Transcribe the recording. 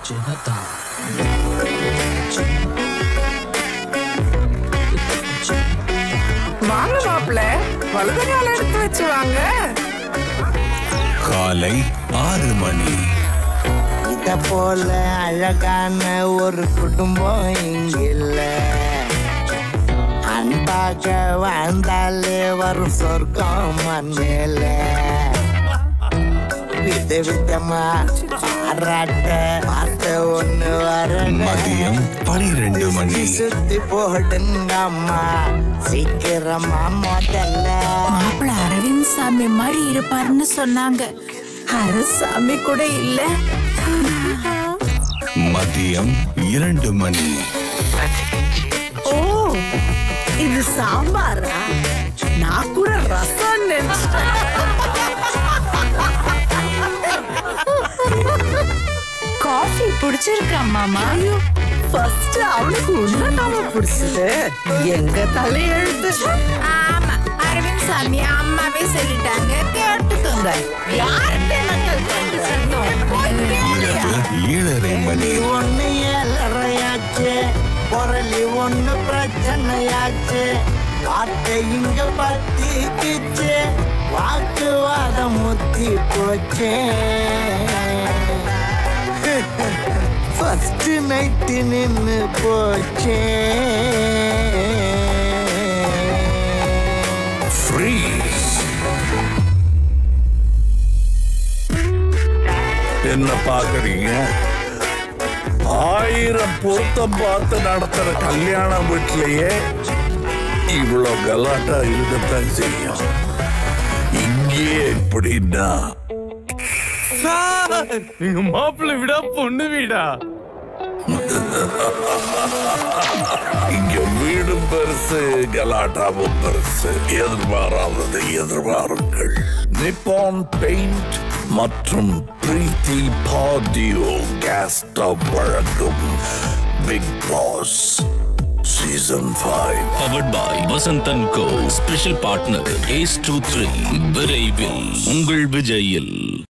வாங்க மாப்பிள்ள வலது கால எடுத்து வச்சு வாங்க காலை ஆறு மணி இத போல அழகான ஒரு குடும்பம் இங்கில்ல அன்பாக வாழ்ந்தாலே வரும் சொர்க்கம் மண்ணில வித விதமா பாராட்ட பார்த்த ஒண்ணு வர மதியம் பனிரெண்டு மணி சுத்தி போடுங்க அம்மா சீக்கிரமா முதல்ல மாப்பிள்ள அரவிந்த் சாமி மாதிரி இருப்பாருன்னு சொன்னாங்க அரசாமி கூட இல்ல மதியம் இரண்டு மணி ஓ இது சாம்பாரா நான் கூட ரசம் நினைச்சிட்டேன் காஃபி பிடிச்சிருக்கா மாமா ஃபர்ஸ்ட் அவனுக்கு உண்மைதாம பிடிச்சது எங்க தலையெழுத்து ஆமா அரவிந்த் சாமி அம்மாவே சொல்லிட்டாங்க கேட்டுக்கோங்க யார்கிட்ட நக்கல் இரவு ஏழரை மணி ஒண்ணு ஏழரையாச்சு பொருளி ஒண்ணு பிரச்சனையாச்சு வார்த்தை இங்க பத்திக்கிச்சு வாக்குவாதம் முத்தி போச்சு ஃபர்ஸ்ட் நைட்டு நின்னு போச்சே ஃப்ரீஸ் என்ன பாக்குறீங்க ஆயிரம் பொருத்தம் பார்த்து நடத்துற கல்யாண வீட்லயே இவ்வளவு கலாட்டா இருக்கத்தான் செய்யும் இங்கே எப்படின்னா எங்க மாப்பிள்ளை விடா பொண்ணு வீடா இங்க வீடும் பெருசு கலாட்டாவும் பெருசு எதிர்பாராதது எதிர்பாருங்கள் நிப்பான் பெயிண்ட் மற்றும் பிரீத்தி பாடியோ கேஸ் ஸ்டவ் வழங்கும் Bigg Boss season five powered by வசந்தன் கோ special partner A two three விரைவில் உங்கள் விஜயில்